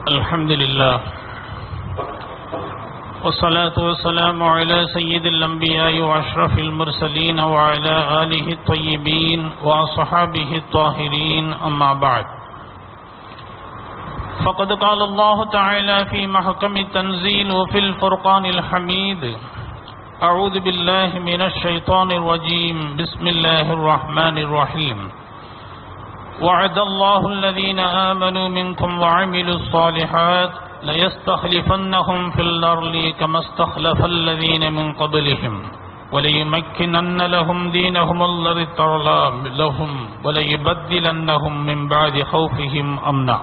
الحمد لله والصلاة والسلام على سيد الأنبياء وأشرف المرسلين وعلى آله الطيبين وأصحابه الطاهرين أما بعد فقد قال الله تعالى في محكم التنزيل وفي الفرقان الحميد أعوذ بالله من الشيطان الرجيم بسم الله الرحمن الرحيم وعد الله الذين آمنوا منكم وعملوا الصالحات ليستخلفنهم في الأرض كما استخلف الذين من قبلهم وليمكنن لهم دينهم الذي ارتضى لهم وليبدلنهم من بعد خوفهم أمنا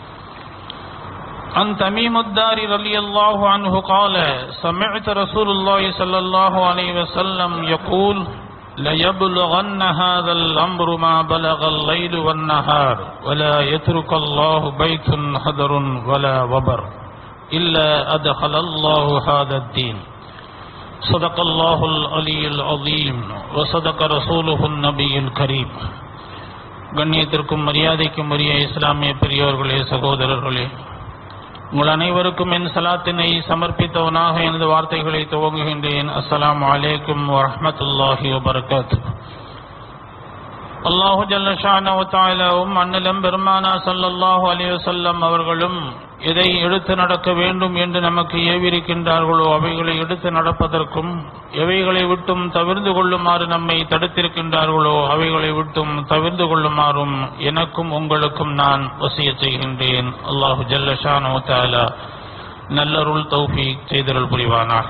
عن تميم الدار رضي الله عنه قال سمعت رسول الله صلى الله عليه وسلم يقول ليبلغن هذا الأمر ما بلغ الليل والنهار ولا يترك الله بيت هدر ولا وبر إلا أدخل الله هذا الدين صدق الله العلي العظيم وصدق رسوله النبي الكريم கண்ணியத்திற்கும் மரியாதைக்கும் உரிய இஸ்லாமிய பெரியோர்களே சகோதரர்களே உங்கள் அனைவருக்கும் என் சலாத்தினை சமர்ப்பித்தவனாக எனது வார்த்தைகளை துவங்குகின்றேன் அஸ்ஸலாமு அலைக்கும் வரஹ்மத்துல்லாஹி வபரகாத்து அல்லாஹு ஜல்லஷானவும் அண்ணலம் பெருமானா சல்லல்லாஹு அலைஹி வஸல்லம் அவர்களும் எதை எடுத்து நடக்க வேண்டும் என்று நமக்கு ஏவிருக்கின்றார்களோ அவைகளை எடுத்து நடப்பதற்கும் எவைகளை விட்டும் தவிர்ந்து கொள்ளுமாறு நம்மை தடுத்திருக்கின்றார்களோ அவைகளை விட்டும் தவிர்ந்து கொள்ளுமாறும் எனக்கும் உங்களுக்கும் நான் வசிய செய்கின்றேன் அல்லாஹு ஜல்லஷானோ தாலா நல்லருள் தௌஃபீக் செய்தருள் புரிவானாக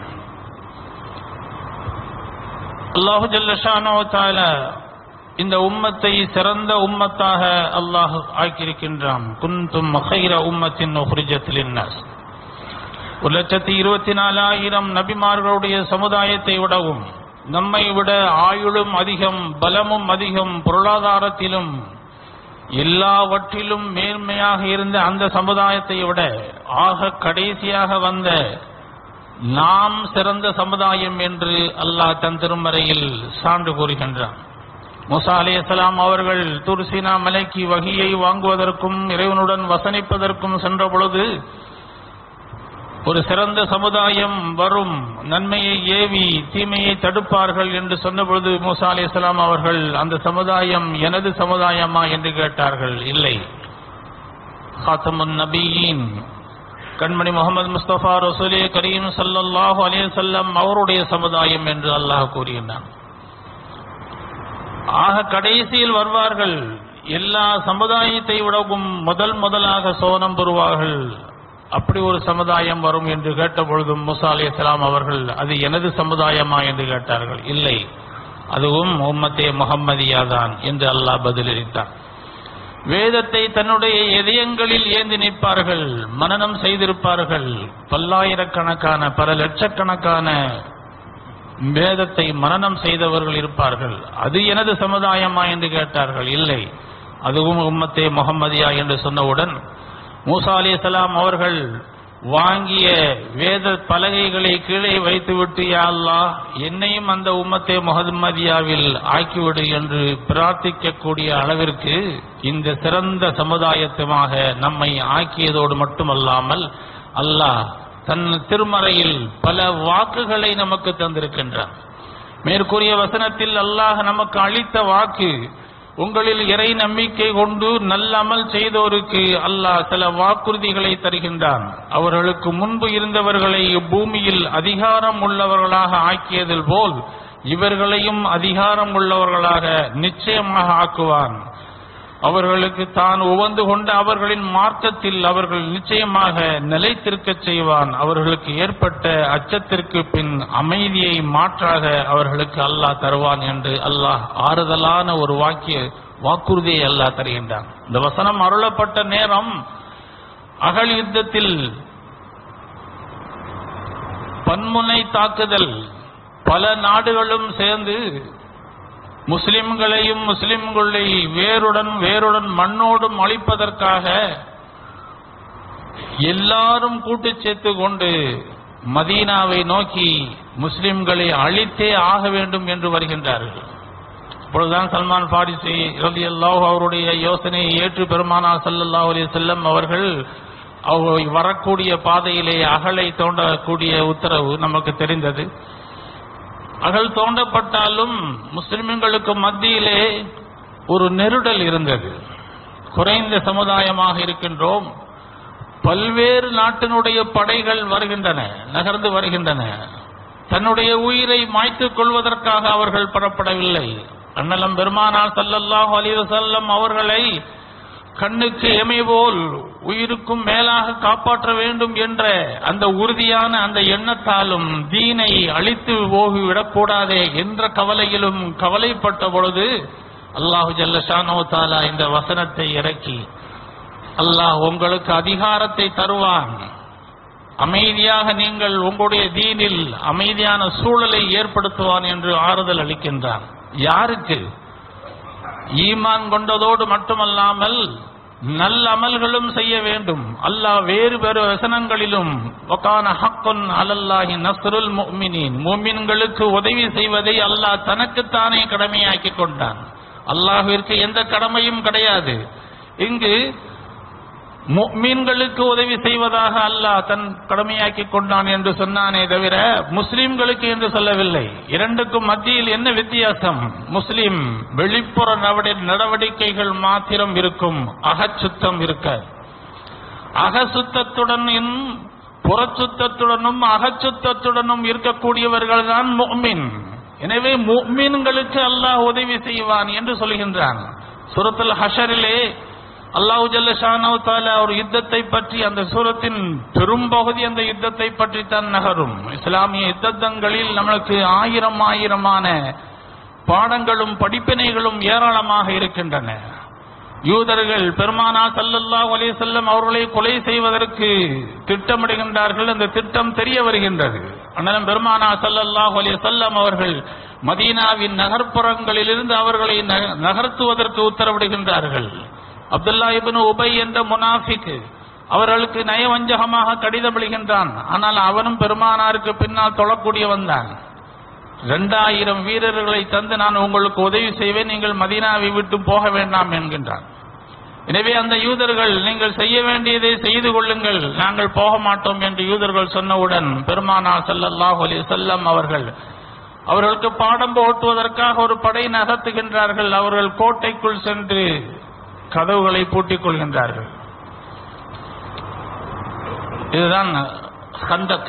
அல்லாஹு ஜல்லஷானோ தாலா இந்த உம்மத்தை சிறந்த உம்மத்தாக அல்லாஹ் ஆக்கியிருக்கின்றான் குந்தும் மகைர உம்மத்தின் உஹ்ரிஜத்தில் ஒரு லட்சத்தி இருபத்தி நாலாயிரம் நபிமார்களுடைய சமுதாயத்தை விடவும் நம்மை விட ஆயுளும் அதிகம் பலமும் அதிகம் பொருளாதாரத்திலும் எல்லாவற்றிலும் மேன்மையாக இருந்த அந்த சமுதாயத்தை விட ஆக கடைசியாக வந்த நாம் சிறந்த சமுதாயம் என்று அல்லாஹ் தன் திருமறையில் சான்று கூறுகின்றான் முசா அலிஸ்லாம் அவர்கள் துர்சினா மலைக்கு வகியை வாங்குவதற்கும் இறைவனுடன் வசனிப்பதற்கும் சென்ற பொழுது ஒரு சிறந்த சமுதாயம் வரும் நன்மையை ஏவி தீமையை தடுப்பார்கள் என்று சொன்னபொழுது மூசா அலி இஸ்லாம் அவர்கள் அந்த சமுதாயம் எனது சமுதாயமா என்று கேட்டார்கள் இல்லை ஹாத்தமுன் நபியின் கண்மணி முகமது முஸ்தபா ரசூலே கரீம் சல்லாஹூ அலிசல்லம் அவருடைய சமுதாயம் என்று அல்லாஹ் கூறுகின்றான் ஆக கடைசியில் வருவார்கள் எல்லா சமுதாயத்தை விடவும் முதல் முதலாக சோனம் பெறுவார்கள் அப்படி ஒரு சமுதாயம் வரும் என்று கேட்ட பொழுதும் முசா அலி இஸ்லாம் அவர்கள் அது எனது சமுதாயமா என்று கேட்டார்கள் இல்லை அதுவும் முகம்மதே முகம்மதியா தான் என்று அல்லாஹ் பதிலளித்தார் வேதத்தை தன்னுடைய இதயங்களில் ஏந்தி நிற்பார்கள் மனநம் செய்திருப்பார்கள் பல்லாயிரக்கணக்கான பல லட்சக்கணக்கான வேதத்தை மரணம் செய்தவர்கள் இருப்பார்கள் அது எனது சமுதாயமா என்று கேட்டார்கள் இல்லை அதுவும் உம்மத்தே முகம்மதியா என்று சொன்னவுடன் மூசா அலி சலாம் அவர்கள் வாங்கிய வேத பலகைகளை கீழே வைத்துவிட்டு யா அல்லாஹ் என்னையும் அந்த உம்மத்தே முகம்மதியாவில் ஆக்கிவிடு என்று பிரார்த்திக்கக்கூடிய அளவிற்கு இந்த சிறந்த சமுதாயத்துமாக நம்மை ஆக்கியதோடு மட்டுமல்லாமல் அல்லாஹ் தன் திருமறையில் பல வாக்குகளை நமக்கு தந்திருக்கின்றான் மேற்கூறிய வசனத்தில் அல்லாஹ் நமக்கு அளித்த வாக்கு உங்களில் இறை நம்பிக்கை கொண்டு நல்ல அமல் செய்தோருக்கு அல்லாஹ் சில வாக்குறுதிகளை தருகின்றான் அவர்களுக்கு முன்பு இருந்தவர்களை பூமியில் அதிகாரம் உள்ளவர்களாக ஆக்கியதில் போல் இவர்களையும் அதிகாரம் உள்ளவர்களாக நிச்சயமாக ஆக்குவான் அவர்களுக்கு தான் உவந்து கொண்ட அவர்களின் மார்க்கத்தில் அவர்கள் நிச்சயமாக நிலைத்திருக்கச் செய்வான் அவர்களுக்கு ஏற்பட்ட அச்சத்திற்கு பின் அமைதியை மாற்றாக அவர்களுக்கு அல்லாஹ் தருவான் என்று அல்லாஹ் ஆறுதலான ஒரு வாக்கிய வாக்குறுதியை அல்லாஹ் தருகின்றான் இந்த வசனம் அருளப்பட்ட நேரம் அகல் யுத்தத்தில் பன்முனை தாக்குதல் பல நாடுகளும் சேர்ந்து முஸ்லிம்களையும் முஸ்லிம்களை வேருடன் வேருடன் மண்ணோடும் அழிப்பதற்காக எல்லாரும் கூட்டு சேர்த்து கொண்டு மதீனாவை நோக்கி முஸ்லிம்களை அழித்தே ஆக வேண்டும் என்று வருகின்றார்கள் அப்பொழுதுதான் சல்மான் பாரிசி ரலியல்லாஹு அவருடைய யோசனையை ஏற்று பெருமானா ஸல்லல்லாஹு அலைஹி வஸல்லம் அவர்கள் அவ- வரக்கூடிய பாதையிலே அகலை தோண்டக்கூடிய உத்தரவு நமக்கு தெரிந்தது அகல் தோண்டப்பட்டாலும் முஸ்லிம்களுக்கு மத்தியிலே ஒரு நெருடல் இருந்தது குறைந்த சமுதாயமாக இருக்கின்றோம் பல்வேறு நாட்டினுடைய படைகள் வருகின்றன நகர்ந்து வருகின்றன தன்னுடைய உயிரை மாய்த்துக் கொள்வதற்காக அவர்கள் புறப்படவில்லை அண்ணலம் பெருமானார் ஸல்லல்லாஹு அலைஹி வஸல்லம் அவர்களை கண்ணுக்கு எமை போல் உயிருக்கும் மேலாக காப்பாற்ற வேண்டும் என்ற அந்த உறுதியான அந்த எண்ணத்தாலும் தீனை அழித்து போகிவிடக்கூடாதே என்ற கவலையிலும் கவலைப்பட்ட பொழுது அல்லாஹு ஜல்லஷானோ தாலா இந்த வசனத்தை இறக்கி அல்லாஹ் உங்களுக்கு அதிகாரத்தை தருவான் அமைதியாக நீங்கள் உங்களுடைய தீனில் அமைதியான சூழலை ஏற்படுத்துவான் என்று ஆறுதல் அளிக்கின்றான் யாருக்கு ஈமான் கொண்டதோடு மட்டுமல்லாமல் நல்ல அமல்களும் செய்ய வேண்டும் அல்லாஹ் வேறு வேறு வசனங்களிலும் வகான ஹக்குன் அலல்லாஹி நஸ்ருல் முஃமினீன் முஃமின்களுக்கு உதவி செய்வதை அல்லாஹ் தனக்குத்தானே கடமையாக்கி கொண்டான் அல்லாஹ்விற்கு எந்த கடமையும் கிடையாது இங்கு முஃமின்களுக்கு உதவி செய்வதாக அல்லாஹ் தன் கடமையாக்கி கொண்டான் என்று சொன்னானே தவிர முஸ்லிம்களுக்கு என்று சொல்லவில்லை இரண்டுக்கும் மத்தியில் என்ன வித்தியாசம் முஸ்லிம் வெளிப்புற நடவடி- நடவடிக்கைகள் மாத்திரம் இருக்கும் அகச்சுத்தம் இருக்க அகசுத்தத்துடனும் புறச்சுத்தத்துடனும் அகச்சுத்தத்துடனும் இருக்கக்கூடியவர்கள் தான் முஃமின் எனவே முஃமின்களுக்கு அல்லாஹ் உதவி செய்வான் என்று சொல்கின்றான் சூரத்துல் ஹஷரிலே அல்லாஹு ஜல்ல ஷானவு தாலா ஒரு யுத்தத்தை பற்றி அந்த சூரத்தின் பெரும்பகுதி அந்த யுத்தத்தை பற்றி தான் நகரும் இஸ்லாமிய யுத்தங்களில் நம்மளுக்கு ஆயிரம் ஆயிரமான பாடங்களும் படிப்பினைகளும் ஏராளமாக இருக்கின்றன யூதர்கள் பெருமானா ஸல்லல்லாஹு அலைஹி வஸல்லம் அவர்களை கொலை செய்வதற்கு திட்டமிடுகின்றார்கள் அந்த திட்டம் தெரிய வருகின்றது அண்ணன் பெருமானா ஸல்லல்லாஹு அலைஹி வஸல்லம் அவர்கள் மதீனாவின் நகர்ப்புறங்களிலிருந்து அவர்களை நக- நகர்த்துவதற்கு உத்தரவிடுகின்றார்கள் அப்துல்லா இப்னு உபை என்ற முனாஃபிக் அவர்களுக்கு நயவஞ்சகமாக கடிதம் எழுகின்றான் ஆனால் அவனும் பெருமானாருக்கு பின்னால் தொழக்கூடியவன் தான் இரண்டாயிரம் வீரர்களை தந்து நான் உங்களுக்கு உதவி செய்வேன் நீங்கள் மதீனாவை விட்டு போக வேண்டாம் என்கின்றான் எனவே அந்த யூதர்கள் நீங்கள் செய்ய வேண்டியதை செய்து கொள்ளுங்கள் நாங்கள் போக மாட்டோம் என்று யூதர்கள் சொன்னவுடன் பெருமானார் ஸல்லல்லாஹு அலைஹி வஸல்லம் அவர்கள் அவர்களுக்கு பாடம் போட்டுவதற்காக ஒரு படை நகர்த்துகின்றார்கள் அவர்கள் கோட்டைக்குள் சென்று கதவுகளை பூட்டிக் கொள்கின்றார்கள் இதுதான் கந்தக்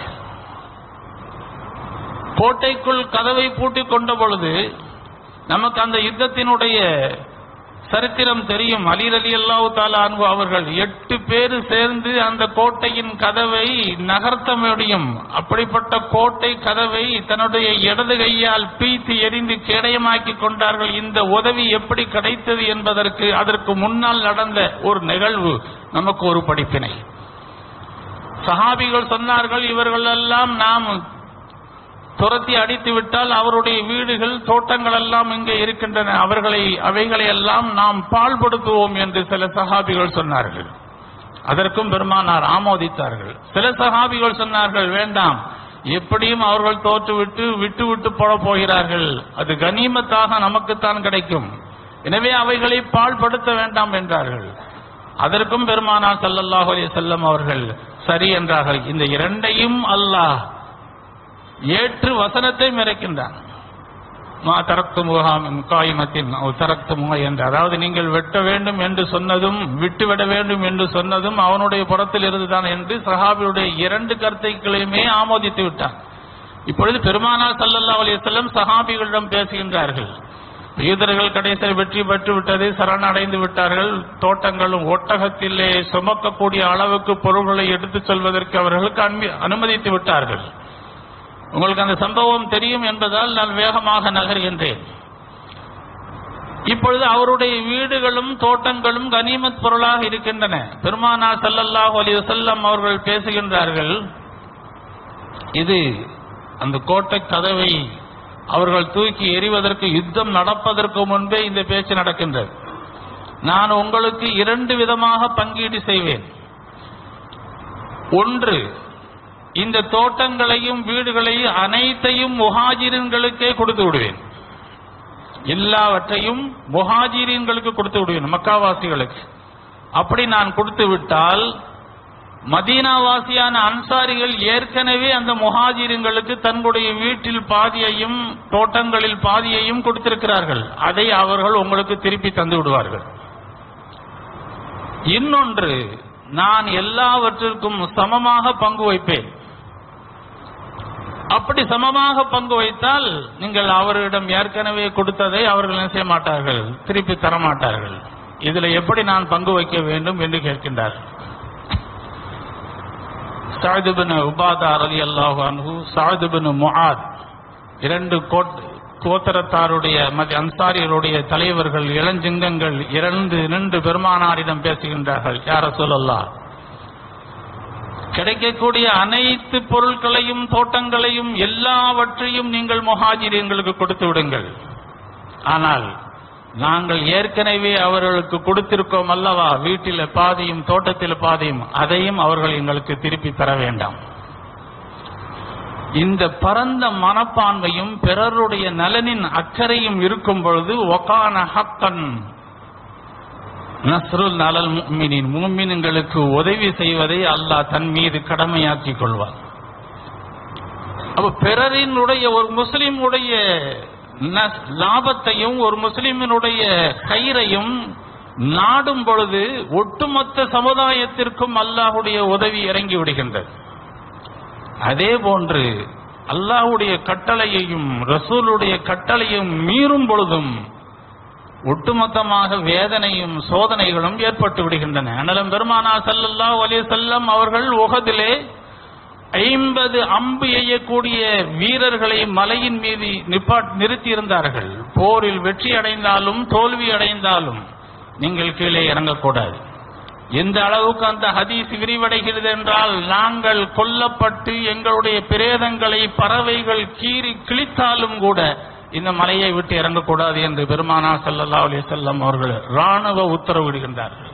கோட்டைக்குள் கதவை பூட்டிக் கொண்ட பொழுது நமக்கு அந்த யுத்தத்தினுடைய சரித்திரம் தெரியும் அலி அலி அல்லாஹு தாலா அன்பு அவர்கள் எட்டு பேர் சேர்ந்து அந்த கோட்டையின் கதவை நகர்த்த முடியும் அப்படிப்பட்ட கோட்டை கதவை தன்னுடைய இடது கையால் பீத்து எரிந்து கேடயமாக்கி கொண்டார்கள் இந்த உதவி எப்படி கிடைத்தது என்பதற்கு அதற்கு முன்னால் நடந்த ஒரு நிகழ்வு நமக்கு ஒரு படிப்பினை சஹாபிகள் சொன்னார்கள் இவர்கள் எல்லாம் நாம் துரத்தி அடித்து விட்டால் அவருடைய வீடுகள் தோட்டங்கள் எல்லாம் இங்கே இருக்கின்றன அவர்களை அவைகளை எல்லாம் நாம் பால்படுத்துவோம் என்று சில சஹாபிகள் சொன்னார்கள் அதற்கும் பெருமானார் ஆமோதித்தார்கள் சில சஹாபிகள் சொன்னார்கள் வேண்டாம் எப்படியும் அவர்கள் தோற்றுவிட்டு விட்டு விட்டு போட போகிறார்கள் அது கனிமத்தாக நமக்குத்தான் கிடைக்கும் எனவே அவைகளை பாழ்படுத்த வேண்டாம் என்றார்கள் அதற்கும் பெருமானார் ஸல்லல்லாஹு அலைஹி வஸல்லம் அவர்கள் சரி என்றார்கள் இந்த இரண்டையும் அல்லாஹ் ஏற்று வசனத்தை மிரக்கின்றான் மா தரத்து முகாமின் காய்மத்தின் தரத்து முக என்று அதாவது நீங்கள் வெட்ட வேண்டும் என்று சொன்னதும் விட்டுவிட வேண்டும் என்று சொன்னதும் அவனுடைய புறத்தில் இருந்துதான் என்று சஹாபியுடைய இரண்டு கருத்தைகளையுமே ஆமோதித்து விட்டான் இப்பொழுது பெருமானார் ஸல்லல்லாஹு அலைஹி வஸல்லம் சஹாபிகளிடம் பேசுகின்றார்கள் யூதர்கள் கடைசியில் வெற்றி பெற்று விட்டது சரணடைந்து விட்டார்கள் தோட்டங்களும் ஒட்டகத்திலே சுமக்கக்கூடிய அளவுக்கு பொருள்களை எடுத்துச் செல்வதற்கு அவர்களுக்கு அனுமதி- அனுமதித்து விட்டார்கள் உங்களுக்கு அந்த சம்பவம் தெரியும் என்பதால் நான் வேகமாக நகர்கின்றேன் இப்பொழுது அவருடைய வீடுகளும் தோட்டங்களும் கனிமத் பொருளாக இருக்கின்றன பெருமானார் ஸல்லல்லாஹு அலைஹி வஸல்லம் அவர்கள் பேசுகின்றார்கள் இது அந்த கோட்டை கதவை அவர்கள் தூக்கி எறிவதற்கு யுத்தம் நடப்பதற்கு முன்பே இந்த பேச்சு நடக்கின்றது நான் உங்களுக்கு இரண்டு விதமாக பங்கீடு செய்வேன் ஒன்று இந்த தோட்டங்களையும் வீடுகளையும் அனைத்தையும் முஹாஜிரின்களுக்கே கொடுத்து விடுவேன் எல்லாவற்றையும் முஹாஜிரின்களுக்கு கொடுத்து விடுவேன் மக்காவாசிகளுக்கு அப்படி நான் கொடுத்து விட்டால் மதீனாவாசியான அன்சாரிகள் ஏற்கனவே அந்த முஹாஜிருங்களுக்கு தன்னுடைய வீட்டில் பாதியையும் தோட்டங்களில் பாதியையும் கொடுத்திருக்கிறார்கள் அதை அவர்கள் உங்களுக்கு திருப்பி தந்து விடுவார்கள் இன்னொன்று நான் எல்லாவற்றிற்கும் சமமாக பங்கு வைப்பேன் அப்படி சமமாக பங்கு வைத்தால் நீங்கள் அவரிடம் ஏற்கனவே கொடுத்ததை அவர்கள் என்ன செய்ய மாட்டார்கள் திருப்பி தர மாட்டார்கள் இதுல எப்படி நான் பங்கு வைக்க வேண்டும் என்று கேட்கின்றார்கள் சாதுபின் உபாதா அலி அல்லாஹு அன்ஹு சாதுபின் முஆத் இரண்டு கோட் கோத்தரத்தாருடைய மதி அன்சாரிகளுடைய தலைவர்கள் இளஞ்சிங்கங்கள் இரண்டு நின்று பெருமானாரிடம் பேசுகின்றார்கள் யார சொல்லலாம் கிடைக்கக்கூடிய அனைத்து பொருட்களையும் தோட்டங்களையும் எல்லாவற்றையும் நீங்கள் முஹாஜிர் எங்களுக்கு கொடுத்து விடுங்கள் ஆனால் நாங்கள் ஏற்கனவே அவர்களுக்கு கொடுத்திருக்கோம் அல்லவா வீட்டில் பாதியும் தோட்டத்தில் பாதியும் அதையும் அவர்கள் எங்களுக்கு திருப்பி தர வேண்டாம் இந்த பரந்த மனப்பான்மையும் பிறருடைய நலனின் அக்கறையும் இருக்கும் பொழுது ஒகான ஹக்கன் நஸ்ருல் நலல் முக்மினின் மூமின்களுக்கு உதவி செய்வதை அல்லாஹ் தன் மீது கடமையாக்கிக் கொள்வார் அப்ப பிறரினுடைய ஒரு முஸ்லிமுடைய ந- லாபத்தையும் ஒரு முஸ்லிமினுடைய கயிறையும் நாடும் பொழுது ஒட்டுமொத்த சமுதாயத்திற்கும் அல்லாஹுடைய உதவி இறங்கி விடுகின்றது அதே போன்று அல்லாஹ்வுடைய கட்டளையையும் ரசூலுடைய கட்டளையும் மீறும் பொழுதும் ஒட்டுமொத்தமாக வேதனையும் சோதனைகளும் ஏற்பட்டு விடுகின்றன அனலம் பெருமானா ஸல்லல்லாஹு அலைஹி வஸல்லம் அவர்கள் உகதிலே ஐம்பது அம்பு எய்யக்கூடிய வீரர்களை மலையின் மீது நிப்பாட் நிறுத்தி இருந்தார்கள் போரில் வெற்றி அடைந்தாலும் தோல்வி அடைந்தாலும் நீங்கள் கீழே இறங்கக்கூடாது எந்த அளவுக்கு அந்த ஹதீஸ் விரிவடைகிறது என்றால் நாங்கள் கொல்லப்பட்டு எங்களுடைய பிரேதங்களை பறவைகள் கீறி கிழித்தாலும் கூட இந்த மலையை விட்டு இறங்கக்கூடாது என்று பெருமானா ஸல்லல்லாஹு அலைஹி வஸல்லம் அவர்கள் ராணுவ உத்தரவிடுகின்றார்கள்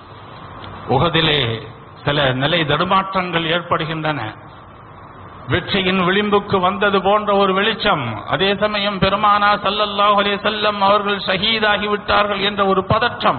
உகதிலே சில நிலை தடுமாற்றங்கள் ஏற்படுகின்றன வெற்றியின் விளிம்புக்கு வந்தது போன்ற ஒரு வெளிச்சம் அதே சமயம் பெருமானா ஸல்லல்லாஹு அலைஹி வஸல்லம் அவர்கள் ஷஹீதாகி விட்டார்கள் என்ற ஒரு பதற்றம்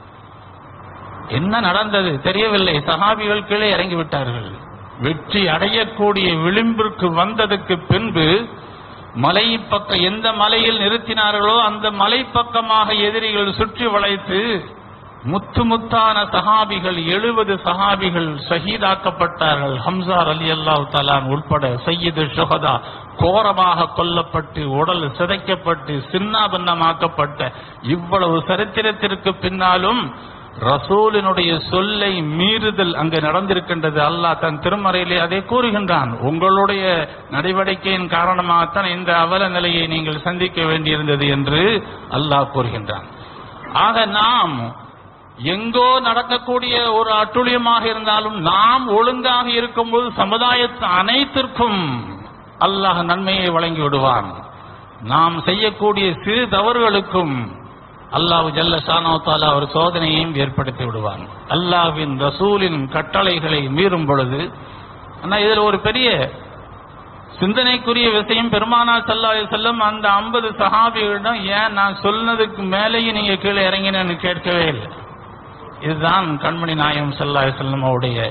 என்ன நடந்தது தெரியவில்லை சஹாபிகள் கீழே இறங்கி விட்டார்கள் வெற்றி அடையக்கூடிய விளிம்பிற்கு வந்ததுக்கு பின்பு மலை பக்கம் எந்த மலையில் நிறுத்தினார்களோ அந்த மலை பக்கமாக எதிரிகள் சுற்றி வளைத்து முத்து முத்தான சஹாபிகள் எழுபது சஹாபிகள் ஷஹீதாக்கப்பட்டார்கள் ஹம்சார் அலி அல்லாஹ் தலான் உட்பட சையீது ஷுஹதா கோரமாக கொல்லப்பட்டு உடல் சிதைக்கப்பட்டு சின்னாபின்னமாக்கப்பட்ட இவ்வளவு சரித்திரத்திற்கு பின்னாலும் ரசூலினுடைய சொல்லை மீறுதல் அங்கு நடந்திருக்கின்றது அல்லாஹ் தன் திருமறையிலே அதை கூறுகின்றான் உங்களுடைய நடவடிக்கையின் காரணமாகத்தான் இந்த அவல நிலையை நீங்கள் சந்திக்க வேண்டியிருந்தது என்று அல்லாஹ் கூறுகின்றான் ஆக நாம் எங்கோ நடக்கக்கூடிய ஒரு அட்டுழியமாக இருந்தாலும் நாம் ஒழுங்காக இருக்கும்போது சமுதாயத்து அனைத்திற்கும் அல்லாஹ் நன்மையை வழங்கி விடுவான் நாம் செய்யக்கூடிய சிறு தவறுகளுக்கும் அல்லாஹ் ஜல்ல ஷானோ தாலா ஒரு சோதனையையும் ஏற்படுத்தி விடுவான் அல்லாஹ்வின் ரசூலின் கட்டளைகளை மீறும் பொழுது ஆனா இதுல ஒரு பெரிய சிந்தனைக்குரிய விஷயம் பெருமானா சல்லா செல்லம் அந்த ஐம்பது சஹாபிகளிடம் ஏன் நான் சொன்னதுக்கு மேலேயும் நீங்க கீழே இறங்கினேன்னு கேட்கவே இல்லை இதுதான் கண்மணி நாயம் சல்லா செல்லம் அவருடைய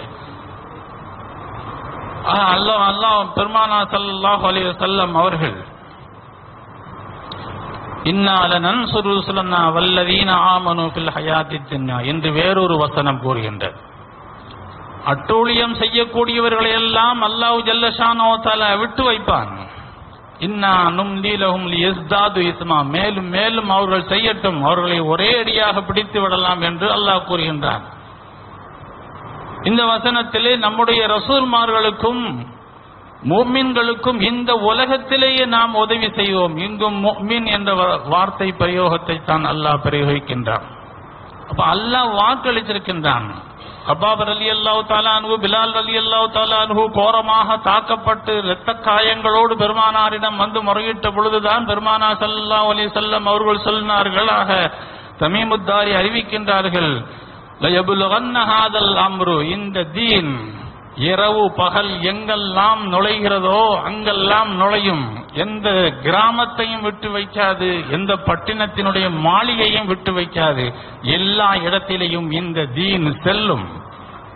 அல்லாஹ் அல்லாஹ் பெருமானா சல்லாஹ் அலி வசல்லம் அவர்கள் இன்னால நன்சுரு சுலன்னா வல்லதீன ஆமனு ஃபில் ஹயாத்தி துன்யா என்று வேறொரு வசனம் கூறுகின்றது அட்டூழியம் செய்யக்கூடியவர்களை எல்லாம் அல்லாஹ் ஜல்லஷானோ தஆலா விட்டு வைப்பான் இன்னா நும்லீலஹும் லியஸ்தாது இஸ்மா மேலும் மேலும் அவர்கள் செய்யட்டும் அவர்களை ஒரே அடியாக பிடித்து விடலாம் என்று அல்லாஹ் கூறுகின்றான் இந்த வசனத்திலே நம்முடைய ரசூல்மார்களுக்கும் முஃமின்களுக்கும் இந்த உலகத்திலேயே நாம் உதவி செய்வோம் இங்கும் முஃமின் என்ற வ- வார்த்தை பிரயோகத்தை தான் அல்லாஹ் பிரயோகிக்கின்றான் அப்ப அல்லாஹ் வாக்களித்திருக்கின்றான் அப்பாபர் அலி அல்லாஹ் தாலானு பிலால் அலி அல்லாஹ் தாலானு கோரமாக தாக்கப்பட்டு இரத்த காயங்களோடு பெருமானாரிடம் வந்து முறையிட்ட பொழுதுதான் பெருமானா ஸல்லல்லாஹு அலைஹி வஸல்லம் அவர்கள் சொன்னார்கள் ஆக தமீமுத்தாரி அறிவிக்கின்றார்கள் லயபுலுகன்ன ஹாதல் அம்ரு இந்த தீன் இரவு பகல் எங்கெல்லாம் நுழைகிறதோ அங்கெல்லாம் நுழையும் எந்த கிராமத்தையும் விட்டு வைக்காது எந்த பட்டினத்தினுடைய மாளிகையும் விட்டு வைக்காது எல்லா இடத்திலேயும் இந்த தீன் செல்லும்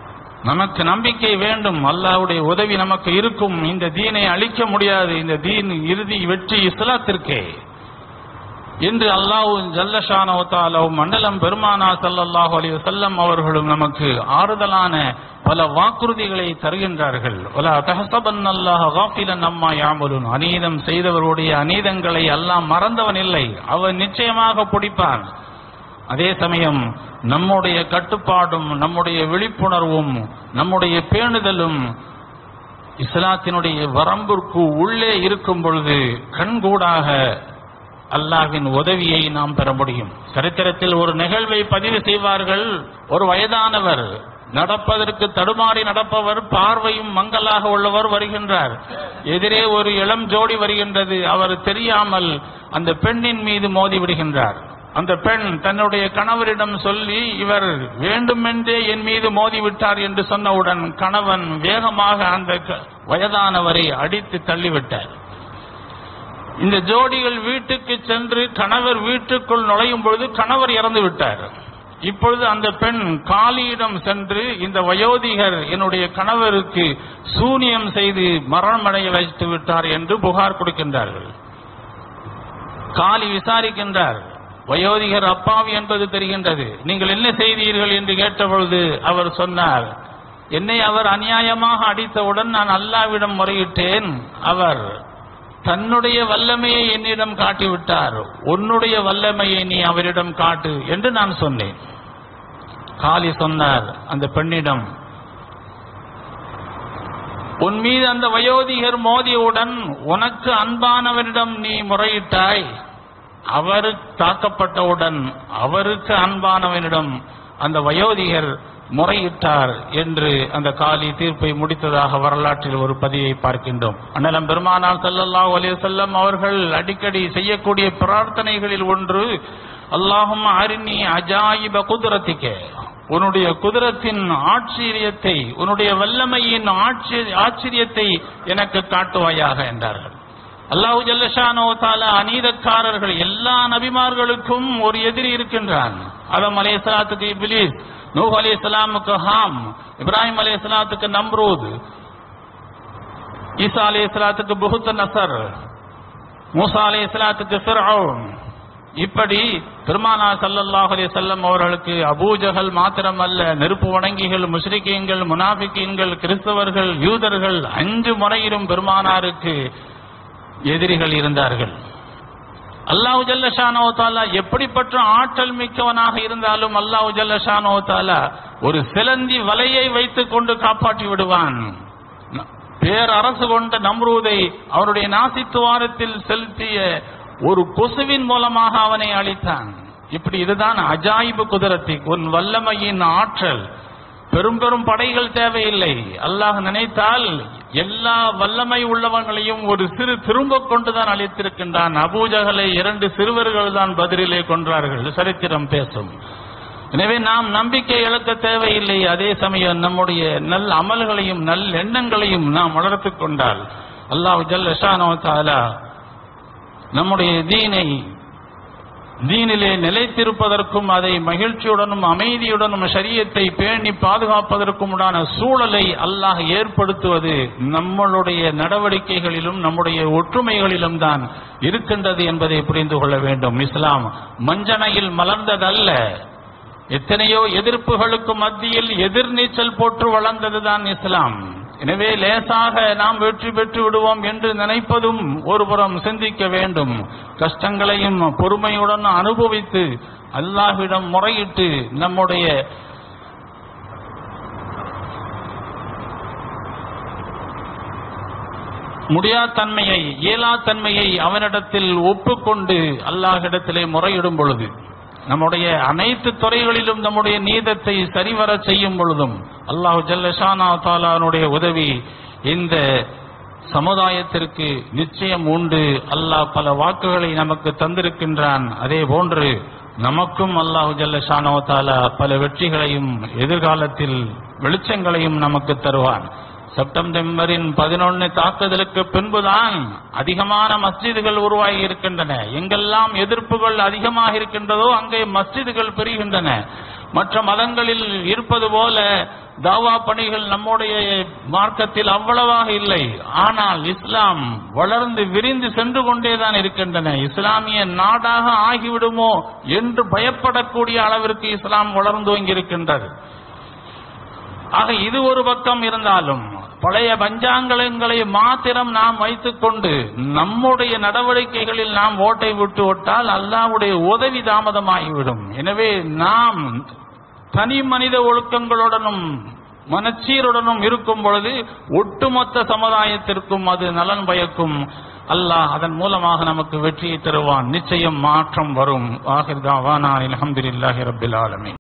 நமக்கு நம்பிக்கை வேண்டும் அல்லாஹ்வுடைய உதவி நமக்கு இருக்கும் இந்த தீனை அழிக்க முடியாது இந்த தீன் இறுதி வெற்றி இஸ்லாத்திற்கே என்று அல்லாஹ் ஜல்லஷானவத்தாலும் மண்டலம் பெருமானா ஸல்லல்லாஹு அலைஹி வஸல்லம் அவர்களும் நமக்கு ஆறுதலான பல வாக்குறுதிகளை தருகின்றார்கள் வலா தஹஸபன்னல்லாஹ காஃபிலன் அம்மா யாமலுன் அநீதம் செய்தவருடைய அநீதங்களை அல்லாஹ் மறந்தவன் இல்லை அவன் நிச்சயமாக பிடிப்பான் அதே சமயம் நம்முடைய கட்டுப்பாடும் நம்முடைய விழிப்புணர்வும் நம்முடைய பேணுதலும் இஸ்லாத்தினுடைய வரம்பிற்கு உள்ளே இருக்கும் பொழுது கண்கூடாக அல்லாஹ்வின் உதவியை நாம் பெற முடியும் சரித்திரத்தில் ஒரு நிகழ்வை பதிவு செய்வார்கள் ஒரு வயதானவர் நடப்பதற்கு தடுமாறி நடப்பவர் பார்வையும் மங்கலாக உள்ளவர் வருகின்றார் எதிரே ஒரு இளம் ஜோடி வருகின்றது அவர் தெரியாமல் அந்த பெண்ணின் மீது மோதி விடுகின்றார் அந்த பெண் தன்னுடைய கணவரிடம் சொல்லி இவர் வேண்டுமென்றே என் மீது மோதி விட்டார் என்று சொன்னவுடன் கணவன் வேகமாக அந்த க- வயதானவரை அடித்து தள்ளிவிட்டார் இந்த ஜோடிகள் வீட்டுக்கு சென்று கணவர் வீட்டுக்குள் நுழையும் பொழுது கணவர் இறந்து விட்டார் இப்பொழுது அந்த பெண் காளியிடம் சென்று இந்த வயோதிகர் என்னுடைய கணவருக்கு சூனியம் செய்து மரணமடைய வைத்து விட்டார் என்று புகார் கொடுக்கின்றார்கள் காளி விசாரிக்கின்றார் வயோதிகர் அப்பாவி என்பது தெரிகின்றது நீங்கள் என்ன செய்தீர்கள் என்று கேட்டபொழுது அவர் சொன்னார் என்னை அவர் அநியாயமாக அடித்தவுடன் நான் அல்லாவிடம் முறையிட்டேன் அவர் தன்னுடைய வல்லமையை என்னிடம் காட்டிவிட்டார் உன்னுடைய வல்லமையை நீ அவரிடம் காட்டு என்று நான் சொன்னேன் காளி சொன்னார் அந்த பெண்ணிடம் உன் மீது அந்த வயோதிகர் மோதியவுடன் உனக்கு அன்பானவரிடம் நீ முறையிட்டாய் அவர் தாக்கப்பட்டவுடன் அவருக்கு அன்பானவனிடம் அந்த வயோதிகர் முறையிட்டார் என்று அந்த காலி தீர்ப்பை முடித்ததாக வரலாற்றில் ஒரு பதிவை பார்க்கின்றோம் அண்ணலம் பெருமானார் ஸல்லல்லாஹு அலைஹி வஸல்லம் அவர்கள் அடிக்கடி செய்யக்கூடிய பிரார்த்தனைகளில் ஒன்று அல்லாஹும் அரிணி அஜாயிப குதிரத்திக்க உன்னுடைய குதிரத்தின் ஆச்சரியத்தை உன்னுடைய வல்லமையின் ஆட்சி- ஆச்சரியத்தை எனக்கு காட்டுவாயாக என்றார்கள் அல்லாஹு ஜல்லஷானோ தாலா அநீதக்காரர்கள் எல்லா நபிமார்களுக்கும் ஒரு எதிரி இருக்கின்றான் அதம் அலைஹிஸ்ஸலாத்துக்கு இப்லீஸ் நூஹ் அலைஹிஸ்ஸலாமுக்கு ஹாம் இப்ராஹிம் அலைஹிஸ்ஸலாத்துக்கு நம்ரூத் ஈசா அலைஹிஸ்ஸலாத்துக்கு புகுத்த நசர் மூசா அலைஹிஸ்ஸலாத்துக்கு ஃபிர்அவுன் இப்படி பெருமானா ஸல்லல்லாஹு அலைஹி வஸல்லம் அவர்களுக்கு அபூஜஹல் மாத்திரமல்ல நெருப்பு வணங்கிகள் முஸ்ரிக்கீன்கள் முனாஃபிக்கீன்கள் கிறிஸ்தவர்கள் யூதர்கள் அஞ்சு முறையிலும் பெருமானாருக்கு எதிரிகள் இருந்தார்கள் அல்லாஹு ஜல்லஷானோ தாலா எப்படிப்பட்ட ஆற்றல் மிக்கவனாக இருந்தாலும் அல்லாஹு ஜல்லஷானோ தாலா ஒரு சிலந்தி வலையை வைத்துக் கொண்டு காப்பாற்றி விடுவான் பேரரசு கொண்ட நம்ரூதை அவருடைய நாசித்துவாரத்தில் செலுத்திய ஒரு கொசுவின் மூலமாக அவனை அழித்தான் இப்படி இதுதான் அஜாயிபு குதிரத்தி உன் வல்லமையின் ஆற்றல் பெரும் பெரும் படைகள் தேவையில்லை அல்லாஹ் நினைத்தால் எல்லா வல்லமை உள்ளவங்களையும் ஒரு சிறு திரும்ப கொண்டுதான் அழித்திருக்கின்றான் அபூஜகலை இரண்டு சிறுவர்கள் தான் பதிலிலே கொன்றார்கள் சரித்திரம் பேசும் எனவே நாம் நம்பிக்கை இழக்க தேவையில்லை அதே சமயம் நம்முடைய நல் அமல்களையும் நல் எண்ணங்களையும் நாம் வளர்த்துக் கொண்டால் அல்லாஹ் ஜல்ல ஷானோ தாலா நம்முடைய தீனை தீனிலே நிலைத்திருப்பதற்கும் அதை மகிழ்ச்சியுடனும் அமைதியுடனும் ஷரியத்தை பேணி பாதுகாப்பதற்கும் உண்டான சூழலை அல்லாஹ் ஏற்படுத்துவது நம்மளுடைய நடவடிக்கைகளிலும் நம்முடைய ஒற்றுமைகளிலும் தான் இருக்கின்றது என்பதை புரிந்து கொள்ள வேண்டும் இஸ்லாம் மஞ்சனையில் மலர்ந்ததல்ல எத்தனையோ எதிர்ப்புகளுக்கு மத்தியில் எதிர்நீச்சல் போட்டு வளர்ந்ததுதான் இஸ்லாம் எனவே லேசாக நாம் வெற்றி பெற்று விடுவோம் என்று நினைப்பதும் ஒருபுறம் சிந்திக்க வேண்டும் கஷ்டங்களையும் பொறுமையுடன் அனுபவித்து அல்லாஹ்விடம் முறையிட்டு நம்முடைய முடியாத்தன்மையை இயலாத்தன்மையை அவனிடத்தில் ஒப்புக்கொண்டு அல்லாஹ்விடத்திலே முறையிடும் பொழுது நம்முடைய அனைத்து துறைகளிலும் நம்முடைய நீதத்தை சரிவர செய்யும் பொழுதும் அல்லாஹ் ஜல்லஷானா தாலானுடைய உதவி இந்த சமுதாயத்திற்கு நிச்சயம் உண்டு அல்லாஹ் பல வாக்குகளை நமக்கு தந்திருக்கின்றான் அதே போன்று நமக்கும் அல்லாஹு ஜல்லஷானோ தாலா பல வெற்றிகளையும் எதிர்காலத்தில் வெளிச்சங்களையும் நமக்கு தருவான் செப்டம்பரின் பதினொன்னு தாக்குதலுக்கு பின்புதான் அதிகமான மஸ்ஜிதுகள் உருவாகி இருக்கின்றன எங்கெல்லாம் எதிர்ப்புகள் அதிகமாக இருக்கின்றதோ அங்கே மஸ்ஜிதுகள் பெறுகின்றன மற்ற மதங்களில் இருப்பது போல தாவா பணிகள் நம்முடைய மார்க்கத்தில் அவ்வளவாக இல்லை ஆனால் இஸ்லாம் வளர்ந்து விரிந்து சென்று கொண்டேதான் இருக்கின்றன இஸ்லாமிய நாடாக ஆகிவிடுமோ என்று பயப்படக்கூடிய அளவிற்கு இஸ்லாம் வளர்ந்து இருக்கின்றது ஆக இது ஒரு பக்கம் இருந்தாலும் பழைய பஞ்சாங்கங்களை மாத்திரம் நாம் வைத்துக்கொண்டு நம்முடைய நடவடிக்கைகளில் நாம் ஓட்டை விட்டு விட்டால் அல்லாஹ்வுடைய உதவி தாமதமாகிவிடும் எனவே நாம் தனி மனித ஒழுக்கங்களுடனும் மனச்சீருடனும் இருக்கும் பொழுது ஒட்டுமொத்த சமுதாயத்திற்கும் அது நலன் பயக்கும் அல்லாஹ் அதன் மூலமாக நமக்கு வெற்றியை தருவான் நிச்சயம் மாற்றம் வரும் ஆகிர் தாவானா அல்ஹம்துலில்லாஹி ரப்பில் ஆலமீன்